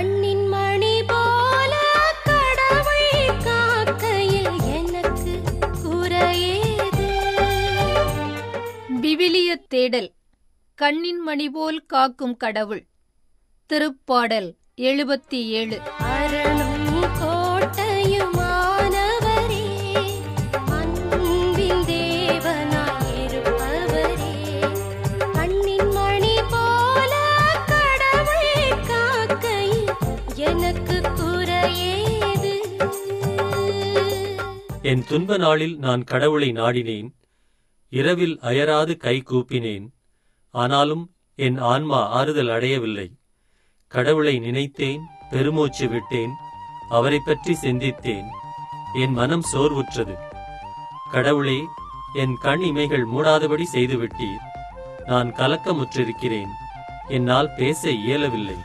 கண்ணின் மணி போல கடவுள் காக்கையில் எனக்கு குறையேது விவிலிய தேடல் கண்ணின் மணி போல் காக்கும் கடவுள் திருப்பாடல் எழுபத்தி ஏழு அரணும் கோட்டையுமானவரே அன்பின் தேவனாயிருப்பவரே கண்ணின் மணி போல கடவுள் காக்கையில் எனக்கு குறையேது என் துன்ப நாளில் நான் கடவுளை நாடினேன் இரவில் அயராது கை கூப்பினேன் ஆனாலும் என் ஆன்மா ஆறுதல் அடையவில்லை கடவுளை நினைத்தேன் பெருமூச்சு விட்டேன் அவரைப் பற்றி சிந்தித்தேன் என் மனம் சோர்வுற்றது கடவுளே என் கண் இமைகள் மூடாதபடி செய்துவிட்டீர் நான் கலக்கமுற்றிருக்கிறேன் என்னால் பேச இயலவில்லை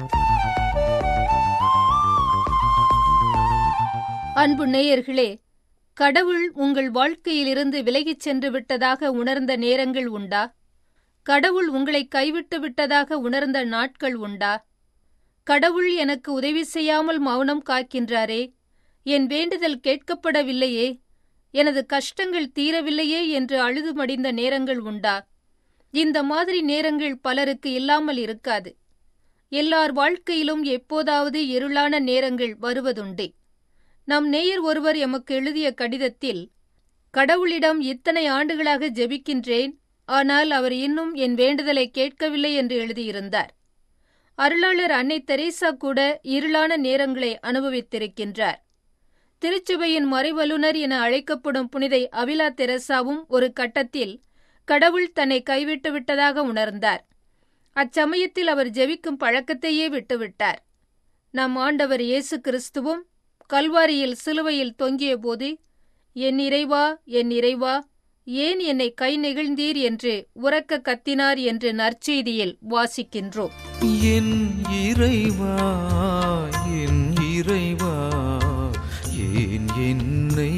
அன்பு நேயர்களே கடவுள் உங்கள் வாழ்க்கையிலிருந்து விலகிச் சென்று விட்டதாக உணர்ந்த நேரங்கள் உண்டா கடவுள் உங்களை கைவிட்டு விட்டதாக உணர்ந்த நாட்கள் உண்டா கடவுள் எனக்கு உதவி செய்யாமல் மௌனம் காக்கின்றாரே என் வேண்டுதல் கேட்கப்படவில்லையே எனது கஷ்டங்கள் தீரவில்லையே என்று அழுது மடிந்த நேரங்கள் உண்டா இந்த மாதிரி நேரங்கள் பலருக்கு இல்லாமல் இருக்காது எல்லார் வாழ்க்கையிலும் எப்போதாவது இருளான நேரங்கள் வருவதுண்டே நம் நேயர் ஒருவர் எமக்கு எழுதிய கடிதத்தில் கடவுளிடம் இத்தனை ஆண்டுகளாக ஜெபிக்கின்றேன் ஆனால் அவர் இன்னும் என் வேண்டுதலை கேட்கவில்லை என்று எழுதியிருந்தார் அருளாளர் அன்னை தெரேசா கூட இருளான நேரங்களை அனுபவித்திருக்கின்றார் திருச்சபையின் மறைவல்லுனர் என அழைக்கப்படும் புனிதை அவிலா தெரசாவும் ஒரு கட்டத்தில் கடவுள் தன்னை கைவிட்டு விட்டதாக உணர்ந்தார் அச்சமயத்தில் அவர் ஜெபிக்கும் பழக்கத்தையே விட்டுவிட்டார் நம் ஆண்டவர் இயேசு கிறிஸ்துவும் கல்வாரியில் சிலுவையில் தொங்கிய போது என் இறைவா என் இறைவா ஏன் என்னை கை நெகிழ்ந்தீர் என்று உரக்க கத்தினார் என்று நற்செய்தியில் வாசிக்கின்றோம் என் இறைவா என் இறைவா ஏன் என்னை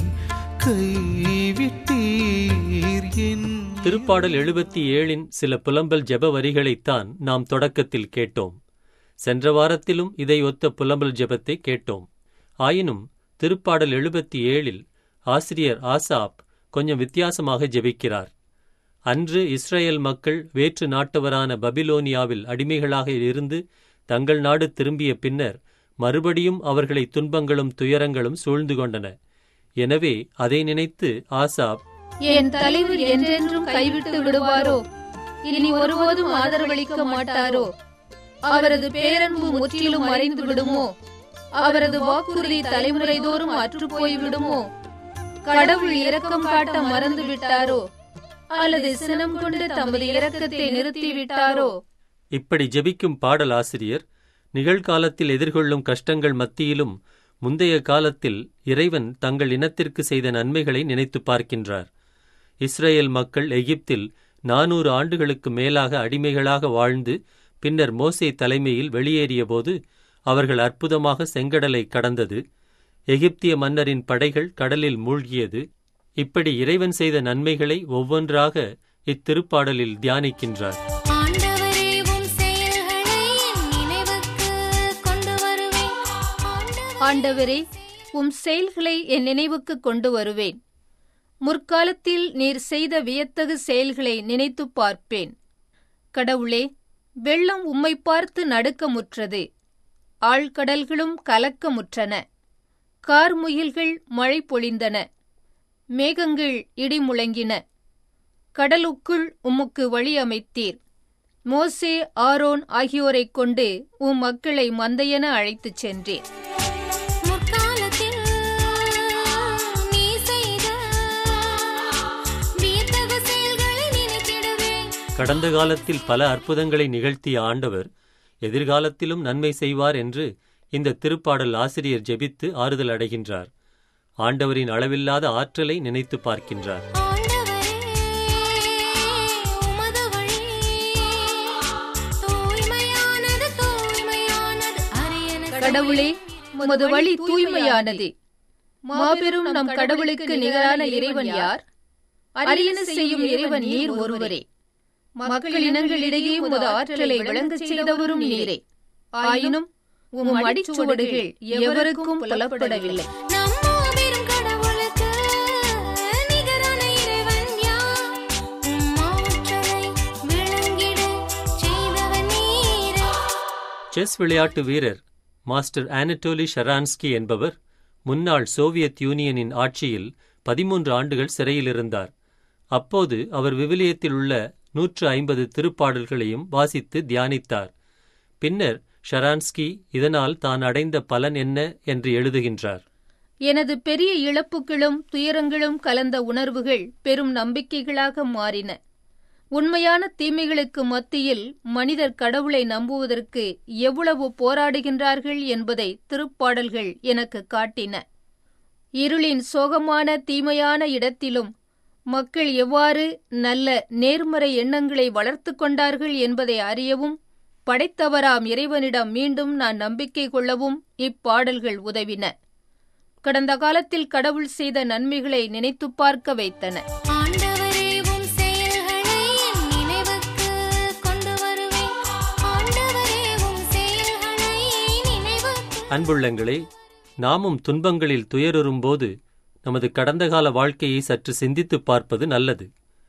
கைவிட்டீர் என் திருப்பாடல் எழுபத்தி ஏழின் சில புலம்பல் ஜெப வரிகளைத்தான் நாம் தொடக்கத்தில் கேட்டோம் சென்ற வாரத்திலும் இதை ஒத்த புலம்பல் ஜெபத்தை கேட்டோம் ஆயினும் திருப்பாடல் எழுபத்தி ஏழில் ஆசிரியர் ஆசாப் கொஞ்சம் வித்தியாசமாக ஜெபிக்கிறார் அன்று இஸ்ரேல் மக்கள் வேற்று நாட்டவரான பபிலோனியாவில் அடிமைகளாக இருந்து தங்கள் நாடு திரும்பிய பின்னர் மறுபடியும் அவர்களை துன்பங்களும் துயரங்களும் சூழ்ந்து கொண்டன எனவே அதை நினைத்து ஆசாப் என் தலைவர் என்றென்றும் கைவிட்டு விடுவாரோ இனி ஒருபோதும் ஆதரவளிக்க மாட்டாரோ அவரது பேரன்பு முற்றிலும் மறைந்து விடுமோ அவரது வாக்குறுதி தலைமுறைதோறும் அற்றுப்போய் விடுமோ கடவுள் இரக்கம் காட்ட மறந்து விட்டாரோ அல்லது சினம் கொண்டு தமது இரக்கத்தை நிறுத்திவிட்டாரோ இப்படி ஜெபிக்கும் பாடலாசிரியர் நிகழ்காலத்தில் எதிர்கொள்ளும் கஷ்டங்கள் மத்தியிலும் முந்தைய காலத்தில் இறைவன் தங்கள் இனத்திற்கு செய்த நன்மைகளை நினைத்துப் பார்க்கின்றார் இஸ்ரேல் மக்கள் எகிப்தில் நானூறு ஆண்டுகளுக்கு மேலாக அடிமைகளாக வாழ்ந்து பின்னர் மோசே தலைமையில் வெளியேறியபோது அவர்கள் அற்புதமாக செங்கடலை கடந்தது எகிப்திய மன்னரின் படைகள் கடலில் மூழ்கியது இப்படி இறைவன் செய்த நன்மைகளை ஒவ்வொன்றாக இத்திருப்பாடலில் தியானிக்கின்றார் ஆண்டவரே உம் செயல்களை என் நினைவுக்கு கொண்டு வருவேன் ஆண்டவரே உம் செயல்களை என் நினைவுக்கு கொண்டு வருவேன் முற்காலத்தில் நீர் செய்த வியத்தகு செயல்களை நினைத்துப் பார்ப்பேன் கடவுளே வெள்ளம் உம்மை பார்த்து நடுக்கமுற்றது ஆழ்கடல்களும் கலக்கமுற்றன கார்முகில்கள் மழை பொழிந்தன மேகங்கள் இடி முழங்கின கடலுக்குள் உமக்கு வழி அமைத்தீர் மோசே ஆரோன் ஆகியோரைக் கொண்டு உம் மக்களை மந்தையென அழைத்துச் சென்றீர் முற்காலத்தில் நீ செய்த வியத்தகு செயல்களை நினைத்திடுவேன் கடந்த காலத்தில் பல அற்புதங்களை நிகழ்த்திய ஆண்டவர் எதிர்காலத்திலும் நன்மை செய்வார் என்று இந்த திருப்பாடல் ஆசிரியர் ஜெபித்து ஆறுதல் அடைகின்றார் ஆண்டவரின் அளவில்லாத ஆற்றலை நினைத்து பார்க்கின்றார் ஆண்டவரே உமது வழி தூய்மையானது தூய்மையானது அரியன கடவுளே உமது வழி தூய்மையானது மாபெரும் நம் கடவுளுக்கு நிகரான இறைவன் யார் அரியன செய்யும் இறைவன் நீர் ஒருவரே மக்கள் இனங்களிடையே உமது ஆற்றலை விளங்கச் செய்தவரும் நீரே ஆயினும் உம் அடிச்சுவடுகள் எவருக்கும் புலப்படவில்லை நம் மாபெரும் கடவுளுக்கு நிகரான இறைவன் யார்? உம் ஆற்றலை விளங்கிட செய்தவன் நீரே. செஸ் விளையாட்டு வீரர் மாஸ்டர் ஆனட்டோலி ஷரான்ஸ்கி என்பவர் முன்னாள் சோவியத் யூனியனின் ஆட்சியில் பதிமூன்று ஆண்டுகள் சிறையில் இருந்தார் அப்போது அவர் விவிலியத்தில் உள்ள நூற்று ஐம்பது திருப்பாடல்களையும் வாசித்து தியானித்தார் பின்னர் ஷரான்ஸ்கி இதனால் தான் அடைந்த பலன் என்ன என்று எழுதுகின்றார் எனது பெரிய இழப்புகளும் துயரங்களும் கலந்த உணர்வுகள் பெரும் நம்பிக்கைகளாக மாறின உண்மையான தீமைகளுக்கு மத்தியில் மனிதர் கடவுளை நம்புவதற்கு எவ்வளவு போராடுகின்றார்கள் என்பதை திருப்பாடல்கள் எனக்கு காட்டின இருளின் சோகமான தீமையான இடத்திலும் மக்கள் எவ்வாறு நல்ல நேர்மறை எண்ணங்களை வளர்த்து கொண்டார்கள் என்பதை அறியவும் படைத்தவராம் இறைவனிடம் மீண்டும் நான் நம்பிக்கை கொள்ளவும் இப்பாடல்கள் உதவின கடந்த காலத்தில் கடவுள் செய்த நன்மைகளை நினைத்துப் பார்க்க வைத்தன ஆண்டவரே உம் செயல்களை என் நினைவுக்கு கொண்டு வருவேன் ஆண்டவரே உம் செயல்களை நினைவுக்கு அன்புள்ளங்களே நாமும் துன்பங்களில் துயருறும்போது நமது கடந்த கால வாழ்க்கையை சற்று சிந்தித்துப் பார்ப்பது நல்லது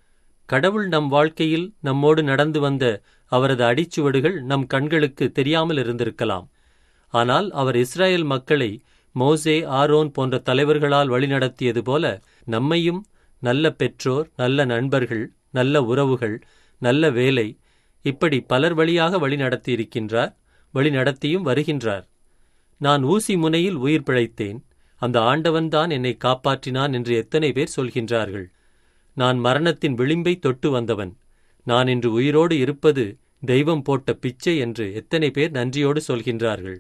கடவுள் நம் வாழ்க்கையில் நம்மோடு நடந்து வந்த அவரது அடிச்சுவடுகள் நம் கண்களுக்கு தெரியாமல் இருந்திருக்கலாம் ஆனால் அவர் இஸ்ராயேல் மக்களை மோசே ஆரோன் போன்ற தலைவர்களால் வழிநடத்தியது போல நம்மையும் நல்ல பெற்றோர் நல்ல நண்பர்கள் நல்ல உறவுகள் நல்ல வேலை இப்படி பலர் வழியாக வழிநடத்தியிருக்கின்றார் வழிநடத்தியும் வருகின்றார் நான் ஊசி முனையில் உயிர் பிழைத்தேன் அந்த ஆண்டவன்தான் என்னை காப்பாற்றினான் என்று எத்தனை பேர் சொல்கின்றார்கள் நான் மரணத்தின் விளிம்பை தொட்டு வந்தவன் நான் இன்று உயிரோடு இருப்பது தெய்வம் போட்ட பிச்சை என்று எத்தனை பேர் நன்றியோடு சொல்கின்றார்கள்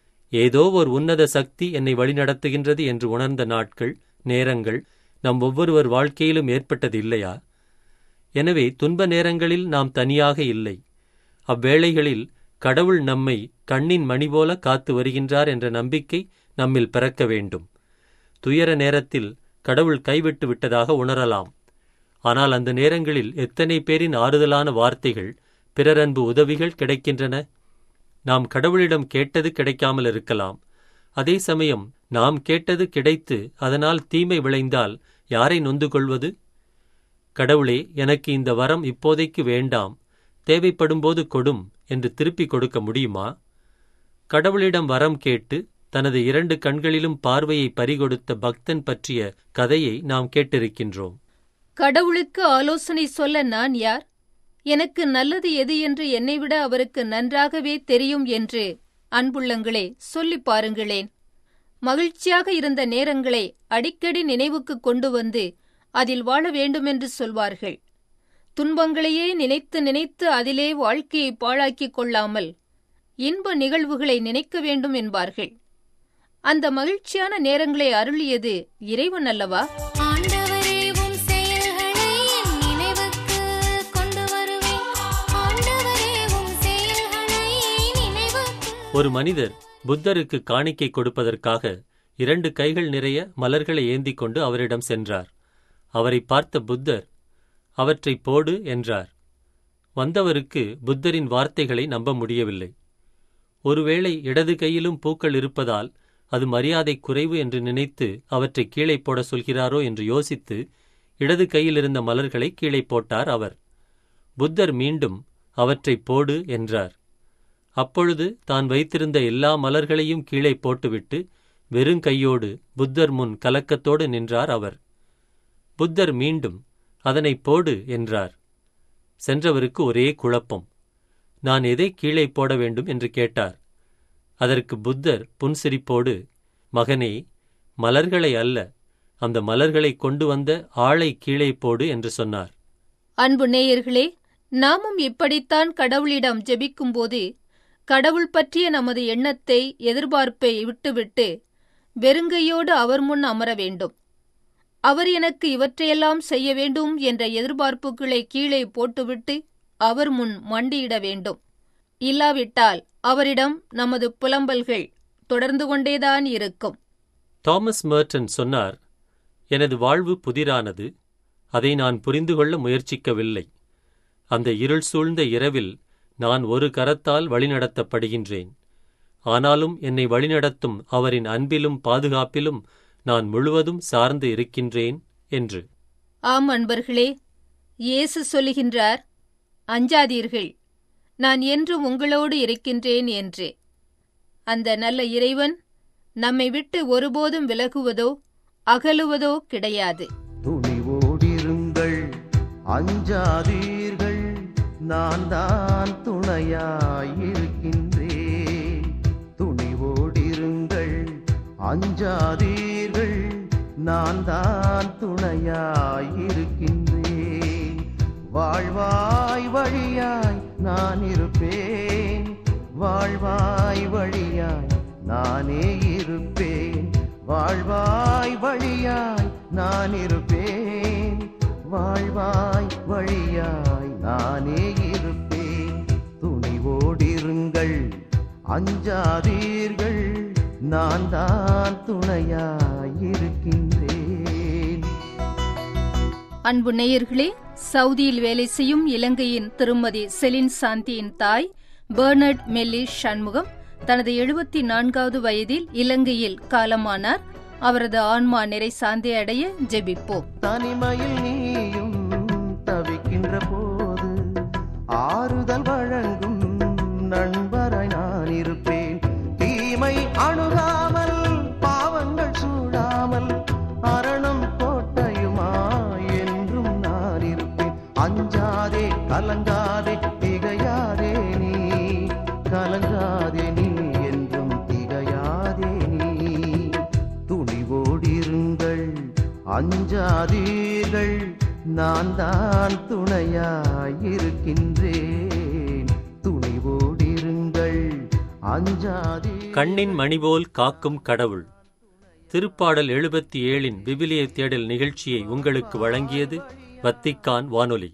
ஏதோ ஒரு உன்னத சக்தி என்னை வழிநடத்துகின்றது என்று உணர்ந்த நாட்கள் நேரங்கள் நம் ஒவ்வொருவர் வாழ்க்கையிலும் ஏற்பட்டது இல்லையா எனவே துன்ப நேரங்களில் நாம் தனியாக இல்லை அவ்வேளைகளில் கடவுள் நம்மை கண்ணின் மணி போல காத்து வருகின்றார் என்ற நம்பிக்கை நம்மில் பிறக்க வேண்டும் துயர நேரத்தில் கடவுள் கைவிட்டு விட்டதாக உணரலாம் ஆனால் அந்த நேரங்களில் எத்தனை பேரின் ஆறுதலான வார்த்தைகள் பிறரன்பு உதவிகள் கிடைக்கின்றன நாம் கடவுளிடம் கேட்டது கிடைக்காமல் இருக்கலாம் அதே சமயம் நாம் கேட்டது கிடைத்து அதனால் தீமை விளைந்தால் யாரை நொந்து கொள்வது கடவுளே எனக்கு இந்த வரம் இப்போதைக்கு வேண்டாம் தேவைப்படும்போது கொடும் என்று திருப்பிக் கொடுக்க முடியுமா கடவுளிடம் வரம் கேட்டு தனது இரண்டு கண்களிலும் பார்வையை பறிகொடுத்த பக்தன் பற்றிய கதையை நாம் கேட்டிருக்கின்றோம் கடவுளுக்கு ஆலோசனை சொல்ல நான் யார் எனக்கு நல்லது எது என்று என்னை விட அவருக்கு நன்றாகவே தெரியும் என்று அன்புள்ளங்களே சொல்லிப் பாருங்களேன் மகிழ்ச்சியாக இருந்த நேரங்களை அடிக்கடி நினைவுக்கு கொண்டு வந்து அதில் வாழ வேண்டுமென்று சொல்வார்கள் துன்பங்களையே நினைத்து நினைத்து அதிலே வாழ்க்கையை பாழாக்கிக் கொள்ளாமல் இன்ப நிகழ்வுகளை நினைக்க வேண்டும் என்பார்கள் அந்த மகிழ்ச்சியான நேரங்களை அருளியது இறைவன் அல்லவா ஆண்டவரே உம் செயல்களை என் நினைவுக்கு கொண்டு வருவேன் ஆண்டவரே உம் செயல்களை நினைவுக்கு ஒரு மனிதர் புத்தருக்கு காணிக்கை கொடுப்பதற்காக இரண்டு கைகள் நிறைய மலர்களை ஏந்திக் கொண்டு அவரிடம் சென்றார் அவரை பார்த்த புத்தர் அவற்றை போடு என்றார் வந்தவருக்கு புத்தரின் வார்த்தைகளை நம்ப முடியவில்லை ஒருவேளை இடது கையிலும் பூக்கள் இருப்பதால் அது மரியாதை குறைவு என்று நினைத்து அவற்றை கீழே போட சொல்கிறாரோ என்று யோசித்து இடது கையில் இருந்த மலர்களை கீழே போட்டார் அவர் புத்தர் மீண்டும் அவற்றை போடு என்றார் அப்பொழுது தான் வைத்திருந்த எல்லா மலர்களையும் கீழே போட்டுவிட்டு வெறும் கையோடு புத்தர் முன் கலக்கத்தோடு நின்றார் அவர் புத்தர் மீண்டும் அதனை போடு என்றார் சென்றவருக்கு ஒரே குழப்பம் நான் எதை கீழே போட வேண்டும் என்று கேட்டார் அதற்கு புத்தர் புன்சிரிப்போடு மகனே மலர்களை அல்ல அந்த மலர்களை கொண்டு வந்த ஆளை கீழே போடு என்று சொன்னார் அன்பு நேயர்களே நாமும் இப்படித்தான் கடவுளிடம் ஜெபிக்கும்போது கடவுள் பற்றிய நமது எண்ணத்தை எதிர்பார்ப்பை விட்டுவிட்டு வெறுங்கையோடு அவர் முன் அமர வேண்டும் அவர் எனக்கு இவற்றையெல்லாம் செய்ய வேண்டும் என்ற எதிர்பார்ப்புகளை கீழே போட்டுவிட்டு அவர் முன் மண்டியிட வேண்டும் இல்லாவிட்டால் அவரிடம் நமது புலம்பல்கள் தொடர்ந்து கொண்டேதான் இருக்கும் தாமஸ் மர்டன் சொன்னார் எனது வாழ்வு புதிரானது அதை நான் புரிந்து கொள்ள முயற்சிக்கவில்லை அந்த இருள் சூழ்ந்த இரவில் நான் ஒரு கரத்தால் வழிநடத்தப்படுகின்றேன் ஆனாலும் என்னை வழிநடத்தும் அவரின் அன்பிலும் பாதுகாப்பிலும் நான் முழுவதும் சார்ந்து இருக்கின்றேன் என்று ஆம் அன்பர்களே இயேசு சொல்லுகின்றார் அஞ்சாதீர்கள் நான் என்றும் உங்களோடு இருக்கின்றேன் என்றே அந்த நல்ல இறைவன் நம்மை விட்டு ஒருபோதும் விலகுவதோ அகலுவதோ கிடையாது துணிவோடிருங்கள் அஞ்சாதீர்கள் நான் தான் துணையாயிருக்கின்றேன் துணிவோடிருங்கள் அஞ்சாதீர்கள் நான் தான் துணையாயிருக்கின்றேன் வாழ்வாய் வழியாய் நான் இருப்பேன் வாழ்வாய் வழியாய் நானே இருப்பேன் வாழ்வாய் வழியாய் நான் இருப்பேன் வாழ்வாய் வழியாய் நானே இருப்பேன் துணிவோடிருங்கள் அஞ்சாதீர்கள் நான் தான் துணையாயிருக்கின்றேன் அன்பு நேயர்களே சவுதியில் வேலை செய்யும் இலங்கையின் திருமதி செலின் சாந்தியின் தாய் பெர்னர்ட் மெல்லி சண்முகம் தனது எழுபத்தி நான்காவது வயதில் இலங்கையில் காலமானார் அவரது ஆன்மா நிறை சாந்தி அடைய ஜெபிப்போம் தனிமையில் நீயும் தவிக்கின்ற போது ஆறுதல் வழங்கும் நண்பராய் நான் இருப்பேன் தீமை அணுகாமல் பாவங்கள் சூடாமல் அரணம் கோட்டையுமா என்றும் நான் இருப்பேன் அஞ்சாதே கலங்காதே திகையாதே நீ கலங்காதே நீ என்றும் திகையாதே நீ துணிவோடிருங்கள் அஞ்சாதீர்கள் நான் தான் துணையாயிருக்கின்றேன் துணிவோடிருங்கள் அஞ்சாதீ கண்ணின் மணிபோல் காக்கும் கடவுள் திருப்பாடல் எழுபத்தி ஏழின் விவிலிய தேடல் நிகழ்ச்சியை உங்களுக்கு வழங்கியது வத்திக்கான் வானொலி